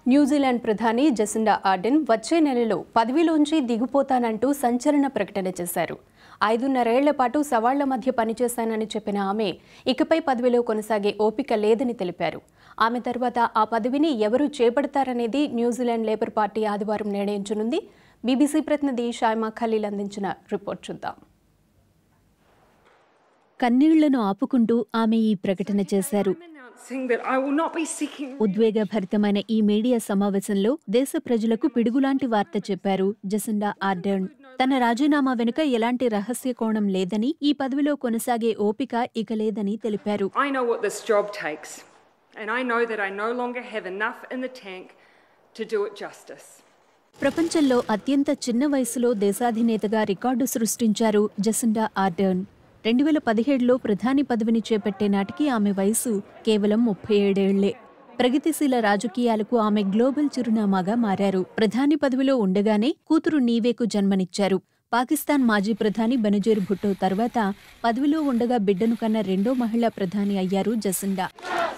New Zealand ప్రధాని Jacinda ఆర్డెన్ వచ్చే నెలలో పదవిలోంచి దిగిపోతానంటూ సంచలన ప్రకటన చేశారు ఐదున్నరేళ్ల పాటు సవాళ్ల మధ్య పనిచేశానని చెప్పిన ఆమె ఇకపై పదవిలో కొనసాగే ఓపిక లేదని తెలిపారు ఆమె తర్వాత ఆ పదవిని ఎవరు చేపడతారనేది న్యూజిలాండ్ లేబర్ పార్టీ ఆదివారం నిర్ణయించనుంది బీబీసీ ప్రతినిధి షాయిమా ఖలీల్ అందించిన రిపోర్ట్ చూద్దాం కన్నీళ్లను ఆపుకుంటూ ఆమె ఈ ప్రకటన చేశారు announcing that I will not be seeking ఉద్వేగభరితమైన ఈ మీడియా సమావేశంలో దేశ ప్రజలకు పిడుగులాంటి వార్త చెప్పారు జసిండా ఆర్డర్న్ తన రాజీనామా వెనుక ఎలాంటి రహస్య కోణం లేదని ఈ పదవిలో కొనసాగే ఓపిక ఇక లేదని తెలిపారు I know what this job takes, and I know that I no longer have enough in the tank to do it justice. ప్రపంచంలో అత్యంత చిన్న వయసులో దేశాధినేతగా రికార్డు సృష్టించారు జసిండా ఆర్డర్న్ రెండు వేల పదిహేడులో ప్రధాని పదవిని చేపట్టే నాటికి ఆమె వయసు కేవలం ముప్పై ఏడేళ్లే ప్రగతిశీల రాజకీయాలకు ఆమె గ్లోబల్ చిరునామాగా మారారు ప్రధాని పదవిలో ఉండగానే కూతురు నీవేకు జన్మనిచ్చారు పాకిస్తాన్ మాజీ ప్రధాని బెనజీర్ భుట్టో తర్వాత పదవిలో ఉండగా బిడ్డను కన్న రెండో మహిళా ప్రధాని అయ్యారు జసిండా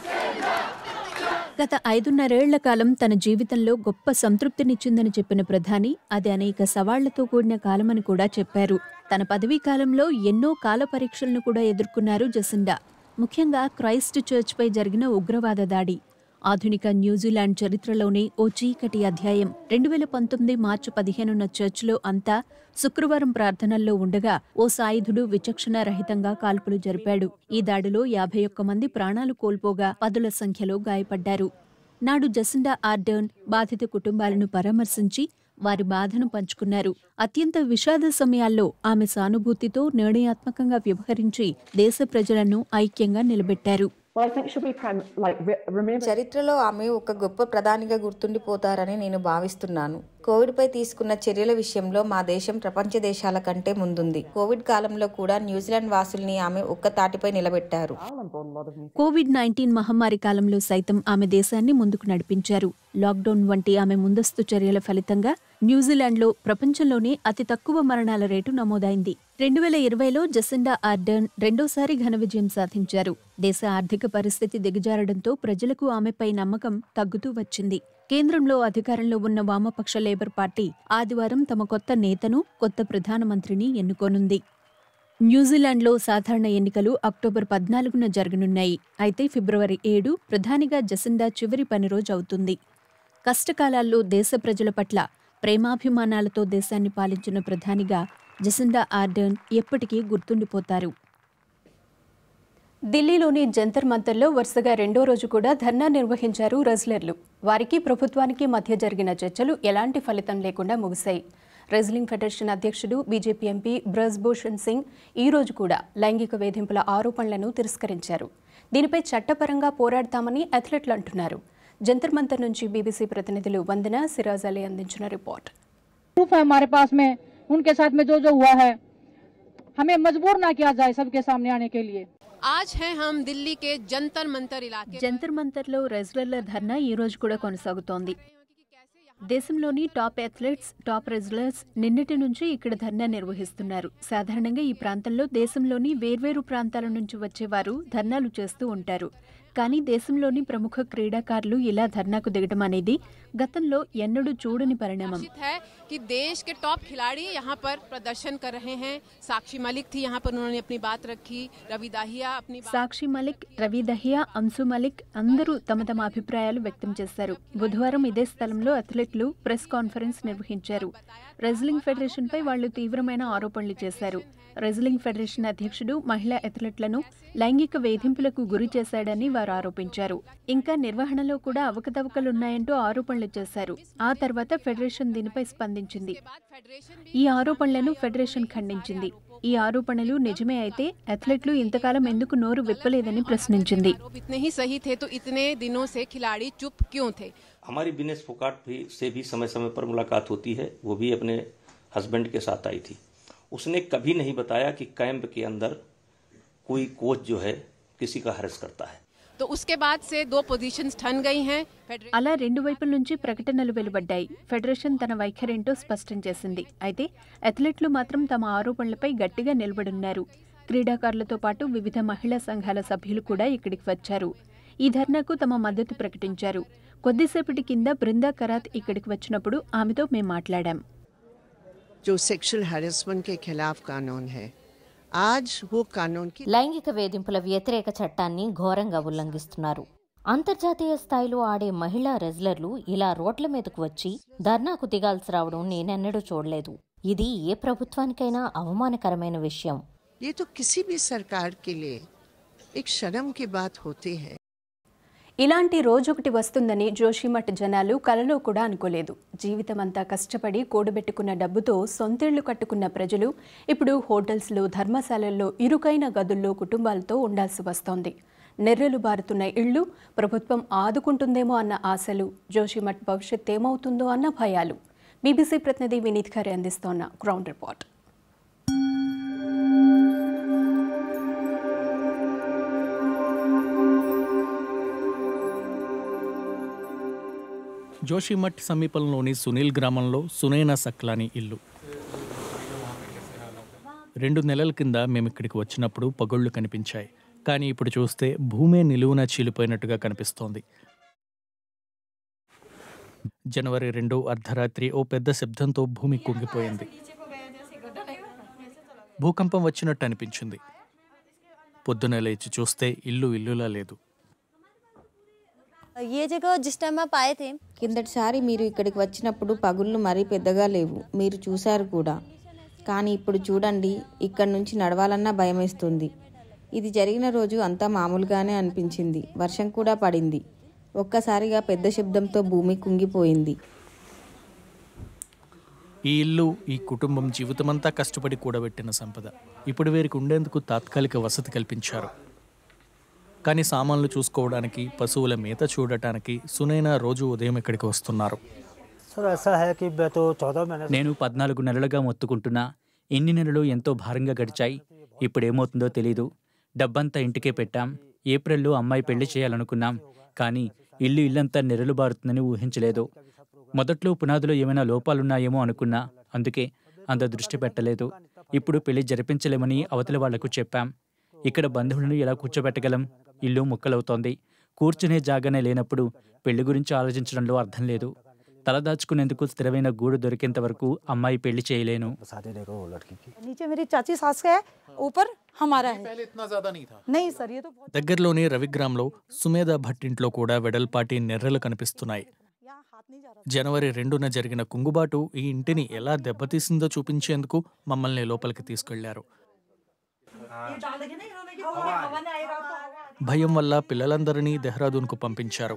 గత ఐదున్నరేళ్ల కాలం తన జీవితంలో గొప్ప సంతృప్తినిచ్చిందని చెప్పిన ప్రధాని అది అనేక సవాళ్లతో కూడిన కాలమని కూడా చెప్పారు తన పదవీ కాలంలో ఎన్నో కాల పరీక్షలను కూడా ఎదుర్కొన్నారు జసిండా ముఖ్యంగా క్రైస్ట్ చర్చ్పై జరిగిన ఉగ్రవాద దాడి ఆధునిక న్యూజిలాండ్ చరిత్రలోనే ఓ చీకటి అధ్యాయం రెండు వేల పంతొమ్మిది మార్చి పదిహేనున చర్చిలో అంతా శుక్రవారం ప్రార్థనల్లో ఉండగా ఓ సాయుధుడు విచక్షణ రహితంగా కాల్పులు జరిపాడు ఈ దాడిలో యాభై ఒక్క మంది ప్రాణాలు కోల్పోగా పదుల సంఖ్యలో గాయపడ్డారు నాడు జసిండా ఆర్డర్న్ బాధిత కుటుంబాలను పరామర్శించి వారి బాధను పంచుకున్నారు అత్యంత విషాద సమయాల్లో ఆమె సానుభూతితో నిర్ణయాత్మకంగా వ్యవహరించి దేశ ప్రజలను ఐక్యంగా నిలబెట్టారు Well, I think she'll be prim- like re- remembered. చరిత్రలో ఆమె ఒక గొప్ప ప్రధానిగా గుర్తుండిపోతారని నేను భావిస్తున్నాను కోవిడ్పై తీసుకున్న చర్యల విషయంలో మా దేశం ప్రపంచ దేశాల కంటే ముందుంది కోవిడ్ కాలంలో కూడా న్యూజిలాండ్ వాసుల్ని ఆమె ఒక్క తాటిపై నిలబెట్టారు Ireland brought a lot of new Covid nineteen మహమ్మారి కాలంలో సైతం ఆమె దేశాన్ని ముందుకు నడిపించారు లాక్డౌన్ వంటి ఆమె ముందస్తు చర్యల ఫలితంగా న్యూజిలాండ్లో ప్రపంచంలోనే అతి తక్కువ మరణాల రేటు నమోదైంది రెండు వేల ఇరవైలో జసిండా ఆర్డర్న్ రెండోసారి ఘన విజయం సాధించారు దేశ ఆర్థిక పరిస్థితి దిగజారడంతో ప్రజలకు ఆమెపై నమ్మకం తగ్గుతూ వచ్చింది కేంద్రంలో అధికారంలో ఉన్న వామపక్ష లేబర్ పార్టీ ఆదివారం తమ కొత్త నేతను కొత్త ప్రధానమంత్రిని ఎన్నుకోనుంది న్యూజిలాండ్లో సాధారణ ఎన్నికలు అక్టోబర్ పద్నాలుగున జరగనున్నాయి అయితే ఫిబ్రవరి ఏడు ప్రధానిగా జసిండా చివరి పని రోజు అవుతుంది కష్టకాలాల్లో దేశ ప్రజల పట్ల ప్రేమాభిమానాలతో దేశాన్ని పాలించిన ప్రధానిగా జసిండా ఆర్డర్న్ ఎప్పటికీ గుర్తుండిపోతారు ఢిల్లీలోని జంతర్ మంతర్లో వరుసగా రెండో రోజు కూడా ధర్నా నిర్వహించారు రెజ్లర్లు వారికి ప్రభుత్వానికి మధ్య జరిగిన చర్చలు ఎలాంటి ఫలితం లేకుండా ముగిశాయి రెజ్లింగ్ ఫెడరేషన్ అధ్యక్షుడు బీజేపీ ఎంపీ బ్రజ్భూషణ్ సింగ్ ఈ రోజు కూడా లైంగిక వేధింపుల ఆరోపణలను తిరస్కరించారు దీనిపై చట్టపరంగా పోరాడతామని అథ్లెట్లు అంటున్నారు జంతర్ మంతర్ నుంచి బీబీసీ ప్రతినిధులు వందన సిరాజ్ అలీ అందించిన రిపోర్ట్ प्रूफ है हमारे पास में उनके साथ में जो जो हुआ है हमें मजबूर ना किया जाए सबके सामने आने के लिए आज हैं हम दिल्ली के जंतर मंतर इलाके జంతర్ మంతర్లో రెజ్లర్ల ధర్నా ఈ రోజు కూడా కొనసాగుతోంది దేశంలోని టాప్ అథ్లెట్స్ టాప్ రెజ్లర్స్ నిన్నటి నుంచి ఇక్కడ ధర్నా నిర్వహిస్తున్నారు సాధారణంగా ఈ ప్రాంతంలో దేశంలోని వేర్వేరు ప్రాంతాల నుంచి వచ్చేవారు ధర్నాలు చేస్తూ ఉంటారు కానీ దేశంలోని ప్రముఖ క్రీడాకారులు ఇలా ధర్నాకు దిగడం అనేది గతంలో ఎన్నడూ చూడని పరిణామం निश्चित है कि देश के टॉप खिलाड़ी यहाँ पर प्रदर्शन कर रहे हैं साक्षी मलिक थी यहाँ पर उन्होंने अपनी बात रखी रवि दाहिया अपनी बात సాక్షి మలిక్ రవి దహియా అంశు మలిక్ అందరూ తమ తమ అభిప్రాయాలు వ్యక్తం చేశారు బుధవారం ఇదే స్థలంలో అథ్లెట్లు ప్రెస్ కాన్ఫరెన్స్ నిర్వహించారు రెజ్లింగ్ ఫెడరేషన్ పై వాళ్లు తీవ్రమైన ఆరోపణలు చేశారు రెజ్లింగ్ ఫెడరేషన్ అధ్యక్షుడు మహిళా అథ్లెట్లను లైంగిక వేధింపులకు గురి చేశాడని వారు ఆరోపించారు ఇంకా నిర్వహణలో కూడా అవకతవకలున్నాయంటూ ఆరోపణలు చేశారు ఆ తర్వాత ఫెడరేషన్ దీనిపై స్పందించింది बाद फेडरेशन ఈ ఆరోపణలను ఫెడరేషన్ ఖండించింది ఈ ఆరోపణలు నిజమే అయితే అథ్లెట్లు ఇంతకాలం ఎందుకు నోరు విప్పలేదని ప్రశ్నించింది आरोप इतने ही सही थे तो इतने दिनों से खिलाड़ी चुप क्यों थे हमारी बिनेश फोकाट भी से भी समय समय पर मुलाकात होती है वो भी अपने हस्बैंड के साथ आई थी उसने कभी नहीं बताया कि कैंप के अंदर कोई कोच जो है किसी का हरस करता है तो उसके बाद से दो पोजीशंस ठन गई हैं फेडरेशन అలా రెండు వైపుల నుంచి ప్రకటనలు వెలువడ్డాయి ఫెడరేషన్ తన వైఖరేంటో స్పష్టం చేసింది అయితే అథ్లెట్లు మాత్రం తమ ఆరోపణలపై గట్టిగా నిలబడున్నారు క్రీడాకారులతో పాటు వివిధ మహిళా సంఘాల సభ్యులు కూడా ఇక్కడికి వచ్చారు ఈ ధర్నాకు తమ మద్దతు ప్రకటించారు కొద్దిసేపటి కింద బృందా కరాత్ ఇక్కడికి వచ్చినప్పుడు ఆమెతో మేము మాట్లాడాం जो सेक्सुअल हैरेसमेंट के खिलाफ कानून है आज वो कानून की లైంగిక వేధింపుల వ్యతిరేక చట్టాన్ని ఘోరంగా ఉల్లంఘిస్తున్నారు అంతర్జాతీయ స్థాయిలో ఆడే మహిళా రెజ్లర్లు ఇలా రోడ్ల మీదకు వచ్చి ధర్నాకు దిగాల్సి రావడం నేనెన్నడూ చూడలేదు ఇది ఏ ప్రభుత్వానికైనా అవమానకరమైన విషయం ये तो किसी भी सरकार के लिए एक शर्म की बात होती है ఇలాంటి రోజొకటి వస్తుందని జోషిమఠ్ జనాలు కలలో కూడా అనుకోలేదు జీవితమంతా కష్టపడి కూడబెట్టుకున్న డబ్బుతో సొంతిళ్లు కట్టుకున్న ప్రజలు ఇప్పుడు హోటల్స్లో ధర్మశాలల్లో ఇరుకైన గదుల్లో కుటుంబాలతో ఉండాల్సి వస్తోంది నెర్రెలు బారుతున్న ఇళ్లు ప్రభుత్వం ఆదుకుంటుందేమో అన్న ఆశలు జోషిమఠ్ భవిష్యత్ ఏమవుతుందో అన్న భయాలు బీబీసీ ప్రతినిధి వినీత్ ఖరే అందిస్తోన్న గ్రౌండ్ రిపోర్ట్ జోషిమఠ్ సమీపంలోని సునీల్ గ్రామంలో సునైనా సక్లాని ఇల్లు రెండు నెలల కింద మేము ఇక్కడికి వచ్చినప్పుడు పగుళ్ళు కనిపించాయి కానీ ఇప్పుడు చూస్తే భూమే నిలువున చీలిపోయినట్టుగా కనిపిస్తోంది జనవరి రెండు అర్ధరాత్రి ఓ పెద్ద శబ్దంతో భూమి కుంగిపోయింది భూకంపం వచ్చినట్టు అనిపించింది పొద్దున లేచి చూస్తే ఇల్లు ఇల్లులా లేదు ये जगह जिस टाइम आप आए थे కిందటిసారి మీరు ఇక్కడికి వచ్చినప్పుడు పగుళ్ళు మరీ పెద్దగా లేవు మీరు చూశారు కూడా కానీ ఇప్పుడు చూడండి ఇక్కడి నుంచి నడవాలన్నా భయమేస్తుంది ఇది జరిగిన రోజు అంతా మామూలుగానే అనిపించింది వర్షం కూడా పడింది ఒక్కసారిగా పెద్ద శబ్దంతో భూమి కుంగిపోయింది ఈ ఇల్లు ఈ కుటుంబం జీవితమంతా కష్టపడి కూడబెట్టిన సంపద ఇప్పుడు వీరికి ఉండేందుకు తాత్కాలిక వసతి కల్పించారు కానీ సామాన్లు చూసుకోవడానికి పశువుల మేత చూడటానికి సునైనా రోజు ఉదయం ఇక్కడికి వస్తున్నారు నేను పద్నాలుగు నెలలుగా మొత్తుకుంటున్నా ఎన్ని నెలలు ఎంతో భారంగా గడిచాయి ఇప్పుడేమవుతుందో తెలీదు డబ్బంతా ఇంటికే పెట్టాం ఏప్రిల్లో అమ్మాయి పెళ్లి చేయాలనుకున్నాం కానీ ఇల్లు ఇల్లంతా నెరలు బారుతుందని ఊహించలేదు మొదట్లో పునాదిలో ఏమైనా లోపాలున్నాయేమో అనుకున్నా అందుకే అంత దృష్టి పెట్టలేదు ఇప్పుడు పెళ్లి జరిపించలేమని అవతలి వాళ్లకు చెప్పాం ఇక్కడ బంధువులను ఎలా కూర్చోబెట్టగలం ఇల్లు ముక్కలవుతోంది కూర్చునే జాగానే లేనప్పుడు పెళ్లి గురించి ఆలోచించడంలో అర్థం లేదు తలదాచుకునేందుకు స్థిరమైన గూడు దొరికేంత వరకు అమ్మాయి పెళ్లి చేయలేను नीचे मेरी चाची सास का है ऊपर हमारा है नहीं सर ये तो बहुत దగ్గరలోని రవిగ్రామ్లో సుమేధ భట్ ఇంట్లో కూడా వెడల్పాటి నెర్రెలు కనిపిస్తున్నాయి జనవరి రెండున జరిగిన కుంగుబాటు ఈ ఇంటిని ఎలా దెబ్బతీసిందో చూపించేందుకు మమ్మల్ని లోపలికి తీసుకెళ్లారు భయం వల్ల పిల్లలందరినీ దెహ్రాదూన్కు పంపించారు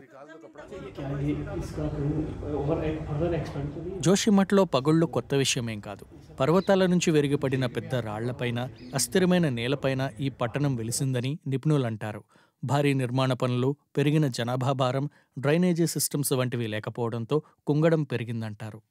జోషిమఠ్లో పగుళ్ళు కొత్త విషయమేం కాదు పర్వతాల నుంచి వెరిగిపడిన పెద్ద రాళ్లపైన అస్థిరమైన నేలపైన ఈ పట్టణం వెలిసిందని నిపుణులంటారు భారీ నిర్మాణ పనులు పెరిగిన జనాభా భారం డ్రైనేజీ సిస్టమ్స్ వంటివి లేకపోవడంతో కుంగడం పెరిగిందంటారు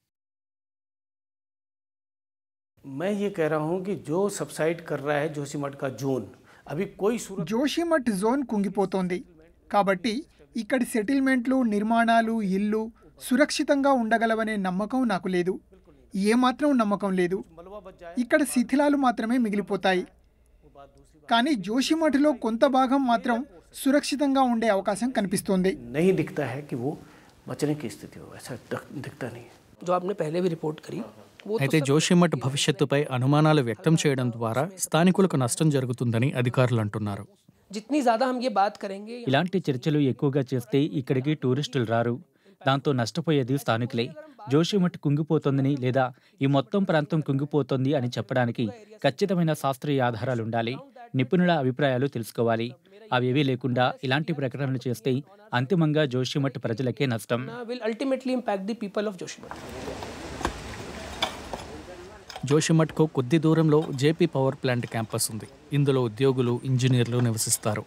मैं ये कह रहा हूँ कि जो सबसाइड कर रहा है जोशीमठ का जोन अभी कोई सूरत జోషిమఠ్ జోన్ కుంగిపోతోంది కాబట్టి ఇక్కడి సెటిల్మెంట్లు నిర్మాణాలు ఇల్లు సురక్షితంగా ఉండగలవనే నమ్మకం నాకు లేదు ఏమాత్రం నమ్మకం లేదు ఇక్కడ శిథిలాలు మాత్రమే మిగిలిపోతాయి కానీ జోషిమఠ్లో కొంత భాగం మాత్రం సురక్షితంగా ఉండే అవకాశం కనిపిస్తోంది नहीं दिखता है कि वो बचने की स्थिति हो ऐसा दख- दिखता नहीं है जो आपने पहले भी रिपोर्ट करी वो అయితే జోషిమఠ్ భవిష్యత్తుపై అనుమానాలు వ్యక్తం చేయడం ద్వారా స్థానికులకు నష్టం జరుగుతుందని అధికారులు అంటున్నారు जितनी ज्यादा हम ये बात करेंगे ఇలాంటి చర్చలు ఎక్కువగా చేస్తే ఇక్కడికి టూరిస్టులు రారు దాంతో నష్టపోయేది స్థానికులే జోషిమఠ్ కుంగిపోతోందని లేదా ఈ మొత్తం ప్రాంతం కుంగిపోతోంది అని చెప్పడానికి ఖచ్చితమైన శాస్త్రీయ ఆధారాలు ఉండాలి నిపుణుల అభిప్రాయాలు తెలుసుకోవాలి అవేవీ లేకుండా ఇలాంటి ప్రకటనలు చేస్తే అంతిమంగా జోషిమఠ్ ప్రజలకే నష్టం will ultimately impact the people of Joshimata. జోషిమఠ్కు కొద్ది దూరంలో జేపీ పవర్ ప్లాంట్ క్యాంపస్ ఉంది ఇందులో ఉద్యోగులు ఇంజనీర్లు నివసిస్తారు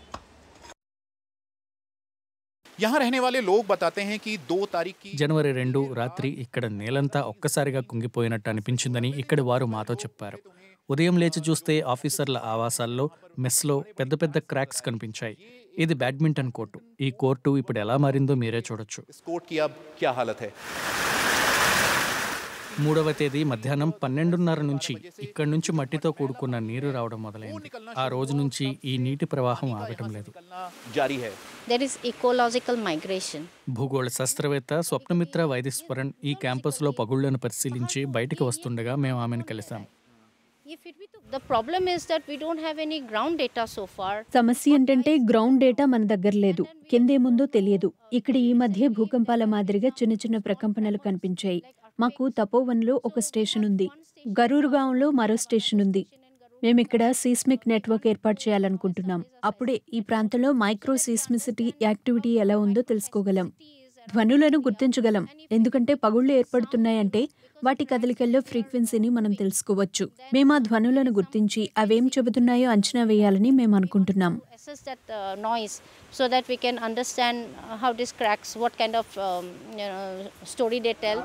यहाँ रहने वाले लोग बताते हैं कि दो तारीख की జనవరి రెండు రాత్రి ఇక్కడ నేలంతా ఒక్కసారిగా కుంగిపోయినట్టు అనిపించిందని ఇక్కడి వారు మాతో చెప్పారు ఉదయం లేచి చూస్తే ఆఫీసర్ల ఆవాసాల్లో మెస్లో పెద్ద పెద్ద క్రాక్స్ కనిపించాయి ఇది బ్యాడ్మింటన్ కోర్టు ఈ కోర్టు ఇప్పుడు ఎలా మారిందో మీరే చూడొచ్చు इस कोर्ट की अब क्या हालत है మూడవ తేదీ మధ్యాహ్నం పన్నెండున్నర నుంచి ఇక్కడి నుంచి మట్టితో కూడుకున్న నీరు రావడం మొదలైంది ఆ రోజు నుంచి ఈ నీటి ప్రవాహం ఆగటం లేదు जारी है There is ecological migration. భూగోళ శాస్త్రవేత్త స్వప్నమిత్ర వైదేశ్వరన్ ఈ క్యాంపస్లో పగుళ్లను పరిశీలించి బయటికి వస్తుండగా మేము ఆమెను కలిశాం The problem is that we don't have any ground data so far. సమస్య ఏంటంటే గ్రౌండ్ డేటా మన దగ్గర లేదు కిందేముందో తెలియదు ఇక్కడ ఈ మధ్య భూకంపాల మాదిరిగా చిన్న చిన్న ప్రకంపనలు కనిపించాయి మాకు తపోవన్లో ఒక స్టేషన్ ఉంది గరూరుగాంలో మరో స్టేషన్ ఉంది మేము ఇక్కడ సీస్మిక్ నెట్వర్క్ ఏర్పాటు చేయాలనుకుంటున్నాం అప్పుడే ఈ ప్రాంతంలో మైక్రో సీస్మిసిటీ యాక్టివిటీ ఎలా ఉందో తెలుసుకోగలం ధ్వనులను గుర్తించగలం ఎందుకంటే పగుళ్లు ఏర్పడుతున్నాయంటే వాటి కదలికల్లో ఫ్రీక్వెన్సీని మనం తెలుసుకోవచ్చు మేము ఆ ధ్వనులను గుర్తించి అవేం చెబుతున్నాయో అంచనా వేయాలని మేము అనుకుంటున్నాం Assess that uh, noise so that we can understand uh, how this cracks, what kind of um, you know, story they tell.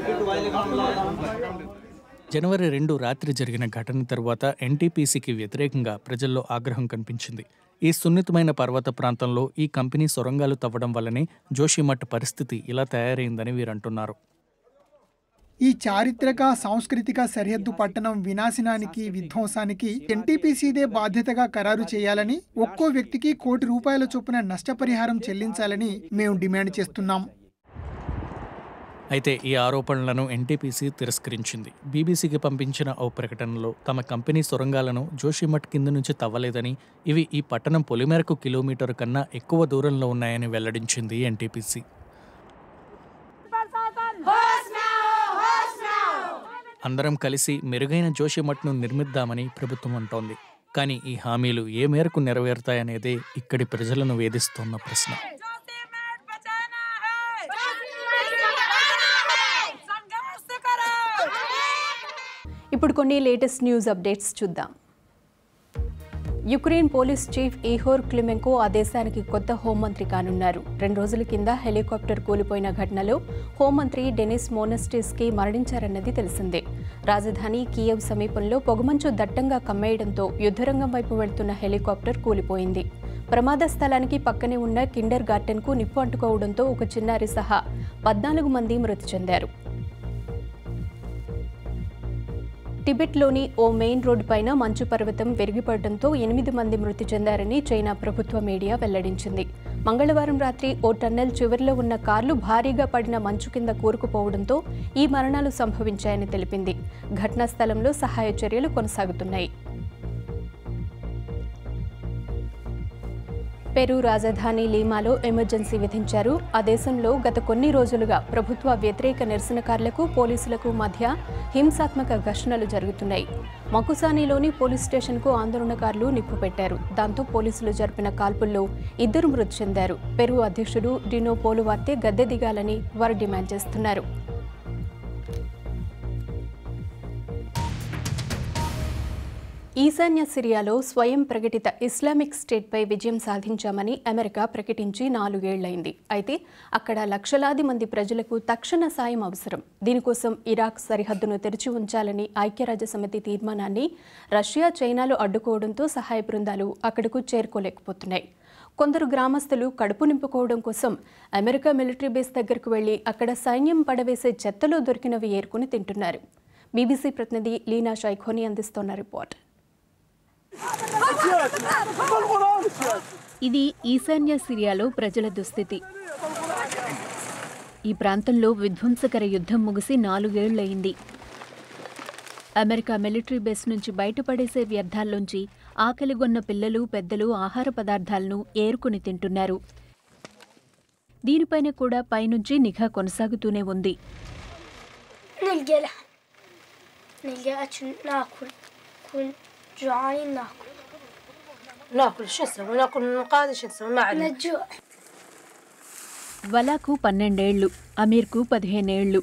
జనవరి రెండు రాత్రి జరిగిన ఘటన తరువాత ఎన్టీపీసీకి వ్యతిరేకంగా ప్రజల్లో ఆగ్రహం కనిపించింది ఈ సున్నితమైన పర్వత ప్రాంతంలో ఈ కంపెనీ సొరంగాలు తవ్వడం వల్లనే జోషిమఠ్ పరిస్థితి ఇలా తయారైందని వీరంటున్నారు ఈ చారిత్రక సాంస్కృతిక సరిహద్దు పట్టణం వినాశనానికి విధ్వంసానికి ఎన్టీపీసీదే బాధ్యతగా ఖరారు చేయాలని ఒక్కో వ్యక్తికి కోటి రూపాయల చొప్పున నష్టపరిహారం చెల్లించాలని మేము డిమాండ్ చేస్తున్నాం అయితే ఈ ఆరోపణలను ఎన్టీపీసీ తిరస్కరించింది బీబీసీకి పంపించిన ఓ ప్రకటనలో తమ కంపెనీ సొరంగాలను జోషిమఠ్ కింద నుంచి తవ్వలేదని ఇవి ఈ పట్టణం పొలిమేరకు కిలోమీటర్ కన్నా ఎక్కువ దూరంలో ఉన్నాయని వెల్లడించింది ఎన్టీపీసీ అందరం కలిసి మెరుగైన జోషిమఠ్ను నిర్మిద్దామని ప్రభుత్వం అంటోంది కానీ ఈ హామీలు ఏ మేరకు నెరవేరుతాయనేదే ఇక్కడి ప్రజలను వేధిస్తోన్న ప్రశ్న ఇప్పుడు కొన్ని లేటెస్ట్ న్యూస్ అప్డేట్స్ చూద్దాం Ukraine police chief Ihor Klymenko ఆ దేశానికి కొత్త హోంమంత్రి కానున్నారు రెండు రోజుల కింద హెలికాప్టర్ కూలిపోయిన ఘటనలో హోంమంత్రి డెనిస్ మోనస్టిస్కి మరణించారన్నది తెలిసిందే రాజధాని కియవ్ సమీపంలో పొగమంచు దట్టంగా కమ్మేయడంతో యుద్ధరంగం వైపు వెళ్తున్న హెలికాప్టర్ కూలిపోయింది ప్రమాద స్థలానికి పక్కనే ఉన్న కిండర్ గార్టెన్కు నిప్పు అంటుకోవడంతో ఒక చిన్నారి సహా పద్నాలుగు మంది మృతి చెందారు టిబెట్లోని ఓ మెయిన్ రోడ్డు పైన మంచు పర్వతం విరిగిపడడంతో ఎనిమిది మంది మృతి చెందారని చైనా ప్రభుత్వ మీడియా వెల్లడించింది మంగళవారం రాత్రి ఓ టన్నెల్ చివరిలో ఉన్న కార్లు భారీగా పడిన మంచు కింద కూరుకుపోవడంతో ఈ మరణాలు సంభవించాయని తెలిపింది ఘటనా స్థలంలో సహాయ చర్యలు కొనసాగుతున్నాయి పెరు రాజధాని లీమాలో ఎమర్జెన్సీ విధించారు ఆ దేశంలో గత కొన్ని రోజులుగా ప్రభుత్వ వ్యతిరేక నిరసనకారులకు పోలీసులకు మధ్య హింసాత్మక ఘర్షణలు జరుగుతున్నాయి మకుసానిలోని పోలీస్ స్టేషన్కు ఆందోళనకారులు నిప్పు పెట్టారు దాంతో పోలీసులు జరిపిన కాల్పుల్లో ఇద్దరు మృతి చెందారు పెరు అధ్యక్షుడు డినో పోలువార్తే గద్దె దిగాలని వారు డిమాండ్ చేస్తున్నారు ఈశాన్య సిరియాలో స్వయం ప్రకటిత ఇస్లామిక్ స్టేట్పై విజయం సాధించామని అమెరికా ప్రకటించి నాలుగేళ్లైంది అయితే అక్కడ లక్షలాది మంది ప్రజలకు తక్షణ సాయం అవసరం దీనికోసం ఇరాక్ సరిహద్దును తెరిచి ఉంచాలని ఐక్యరాజ్య సమితి తీర్మానాన్ని రష్యా చైనాలు అడ్డుకోవడంతో సహాయ బృందాలు అక్కడకు చేరుకోలేకపోతున్నాయి కొందరు గ్రామస్తులు కడుపు నింపుకోవడం కోసం అమెరికా మిలిటరీ బేస్ దగ్గరకు వెళ్లి అక్కడ సైన్యం పడవేసే చెత్తలో దొరికినవి ఏరుకుని తింటున్నారు బీబీసీ ప్రతినిధి లీనా షైఖోని అందిస్తోన్న రిపోర్ట్ ఇది ఈశాన్య సిరియాలో ప్రజల దుస్థితి ఈ ప్రాంతంలో విధ్వంసకర యుద్ధం ముగిసి నాలుగేళ్లయింది అమెరికా మిలిటరీ బేస్ నుంచి బయటపడేసే వ్యర్థాల్లోంచి ఆకలిగొన్న పిల్లలు పెద్దలు ఆహార పదార్థాలను ఏరుకుని తింటున్నారు దీనిపైన కూడా పైనుంచి నిఘా కొనసాగుతూనే ఉంది نلقى لحم نلقى أكل ناكل نكون جوعانين ناكل ناكل شو نسوي ناكل من القاعدة شو نسوي ما عندنا نجوع వలాకు పన్నెండేళ్లు అమీర్కు పదిహేనేళ్లు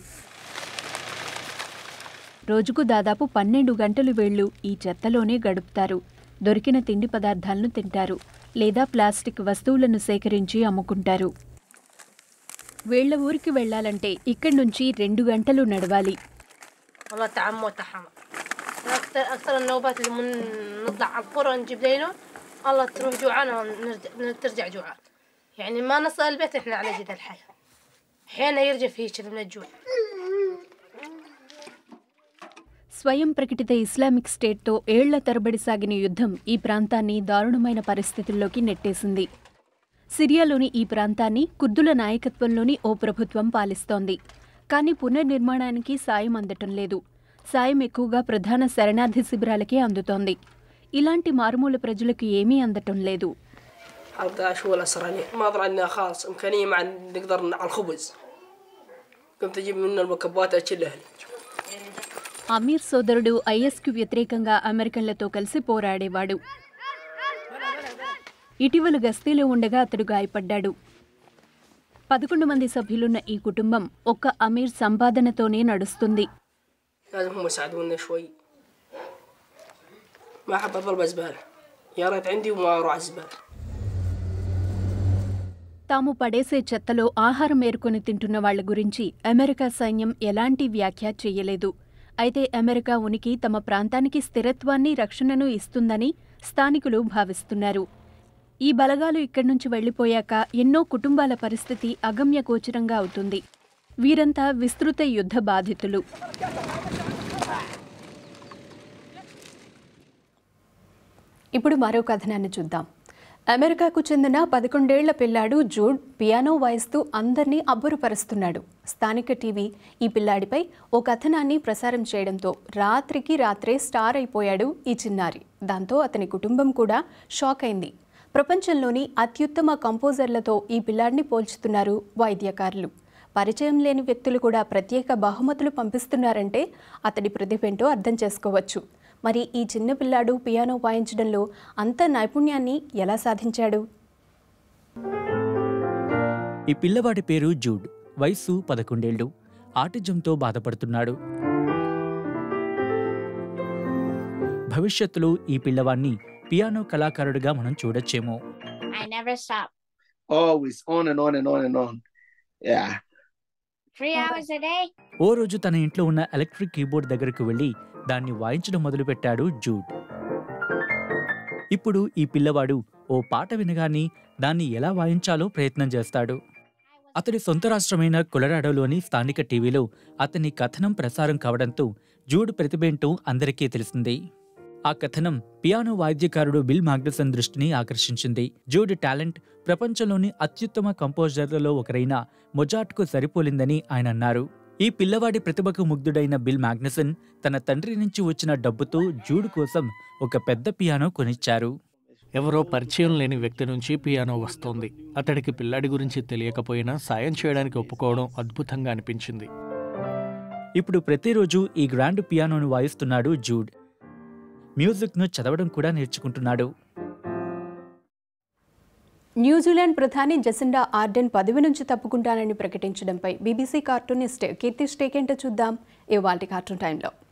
రోజుకు దాదాపు పన్నెండు గంటలు వీళ్లు ఈ చెత్తలోనే గడుపుతారు దొరికిన తిండి పదార్థాలను తింటారు లేదా ప్లాస్టిక్ వస్తువులను సేకరించి అమ్ముకుంటారు వీళ్ల ఊరికి వెళ్లాలంటే ఇక్కడి నుంచి రెండు గంటలు నడవాలి والله تعب وتحمل أكثر أكثر النوبات اللي من نطلع على القرى نجيب دينه الله تروح جوعانة ونرجع ترجع جوعان يعني ما نصل البيت احنا على جد الحياة أحيانا يرجع فيه كذا من الجوع స్వయం ప్రకటిత ఇస్లామిక్ స్టేట్తో ఏళ్ల తరబడి సాగిన యుద్ధం ఈ ప్రాంతాన్ని దారుణమైన పరిస్థితుల్లోకి నెట్టేసింది సిరియాలోని ఈ ప్రాంతాన్ని కుర్దుల నాయకత్వంలోని ఓ ప్రభుత్వం పాలిస్తోంది కానీ పునర్నిర్మాణానికి సాయం అందటం లేదు సాయం ఎక్కువగా ప్రధాన శరణార్థి శిబిరాలకే అందుతోంది ఇలాంటి మారుమూల ప్రజలకు ఏమీ అందటం లేదు الداعش هو الأسراني ما ظل عندنا خالص إمكانية مع نقدر على الخبز قمت أجيب منه المكبات أشيل أهلي అమీర్ సోదరుడు ఐఎస్కు వ్యతిరేకంగా అమెరికన్లతో కలిసి పోరాడేవాడు ఇటీవల గస్తీలో ఉండగా అతడు గాయపడ్డాడు పదకొండు మంది సభ్యులున్న ఈ కుటుంబం ఒక్క అమీర్ సంపాదనతోనే నడుస్తుంది لازم هم يساعدونا شوي ما أحب أضل بزبالة يا ريت عندي وما أروح على الزبالة తాము పడేసే చెత్తలో ఆహారం ఏరుకొని తింటున్న వాళ్ల గురించి అమెరికా సైన్యం ఎలాంటి వ్యాఖ్య చేయలేదు అయితే అమెరికా ఉనికి తమ ప్రాంతానికి స్థిరత్వాన్ని రక్షణను ఇస్తుందని స్థానికులు భావిస్తున్నారు ఈ బలగాలు ఇక్కడి నుంచి వెళ్లిపోయాక ఎన్నో కుటుంబాల పరిస్థితి అగమ్య గోచరంగా అవుతుంది వీరంతా విస్తృత యుద్ధ బాధితులు ఇప్పుడు మరో కథనాన్ని చూద్దాం అమెరికాకు చెందిన పదకొండేళ్ల పిల్లాడు జూడ్ పియానో వాయిస్తూ అందరినీ అబ్బురపరుస్తున్నాడు స్థానిక టీవీ ఈ పిల్లాడిపై ఓ కథనాన్ని ప్రసారం చేయడంతో రాత్రికి రాత్రే స్టార్ అయిపోయాడు ఈ చిన్నారి దాంతో అతని కుటుంబం కూడా షాక్ అయింది ప్రపంచంలోని అత్యుత్తమ కంపోజర్లతో ఈ పిల్లాడిని పోల్చుతున్నారు వైద్యకారులు పరిచయం లేని వ్యక్తులు కూడా ప్రత్యేక బహుమతులు పంపిస్తున్నారంటే అతడి ప్రతిభేంటో అర్థం చేసుకోవచ్చు మరి ఈ చిన్న పిల్లాడు పియానో వాయించడంలో అంత నైపుణ్యాన్ని ఎలా సాధించాడు ఈ పిల్లవాడి పేరు జూడ్ వయస్సు పదకొండేళ్లు ఆటిజంతో బాధపడుతున్నాడు భవిష్యత్తులో ఈ పిల్లవాడిని పియానో కళాకారుడిగా మనం చూడొచ్చేమో I never stop. Always on and on and on and on. Yeah. Three hours a day. ఓ రోజు తన ఇంట్లో ఉన్న ఎలక్ట్రిక్ కీబోర్డ్ దగ్గరకు వెళ్ళి దాన్ని వాయించడం మొదలుపెట్టాడు జూడ్ ఇప్పుడు ఈ పిల్లవాడు ఓ పాట వినగాని దాన్ని ఎలా వాయించాలో ప్రయత్నం చేస్తాడు అతడి సొంత రాష్ట్రమైన కొలరాడోలోని స్థానిక టీవీలో అతని కథనం ప్రసారం కావడంతో జూడ్ ప్రతిభేంటో అందరికీ తెలిసింది ఆ కథనం పియానో వాద్యకారుడు బిల్ మాగ్నసన్ దృష్టిని ఆకర్షించింది జూడ్ టాలెంట్ ప్రపంచంలోని అత్యుత్తమ కంపోజర్లలో ఒకరైన మొజాట్కు సరిపోలిందని ఆయన అన్నారు ఈ పిల్లవాడి ప్రతిభకు ముగ్ధుడైన బిల్ మాగ్నసన్ తన తండ్రి నుంచి వచ్చిన డబ్బుతో జూడ్ కోసం ఒక పెద్ద పియానో కొనిచ్చారు ఎవరో పరిచయం లేని వ్యక్తి నుంచి పియానో వస్తోంది అతడికి పిల్లాడి గురించి తెలియకపోయినా సాయం చేయడానికి ఒప్పుకోవడం అద్భుతంగా అనిపించింది ఇప్పుడు ప్రతిరోజు ఈ గ్రాండ్ పియానోను వాయిస్తున్నాడు జూడ్ మ్యూజిక్ను చదవడం కూడా నేర్చుకుంటున్నాడు న్యూజిలాండ్ ప్రధాని జసిండా ఆర్డెన్ పదవి నుంచి తప్పుకుంటానని ప్రకటించడంపై బీబీసీ కార్టూనిస్ట్ కీర్తి స్టేకేంటో చూద్దాం ఇవాళ కార్టూన్ టైంలో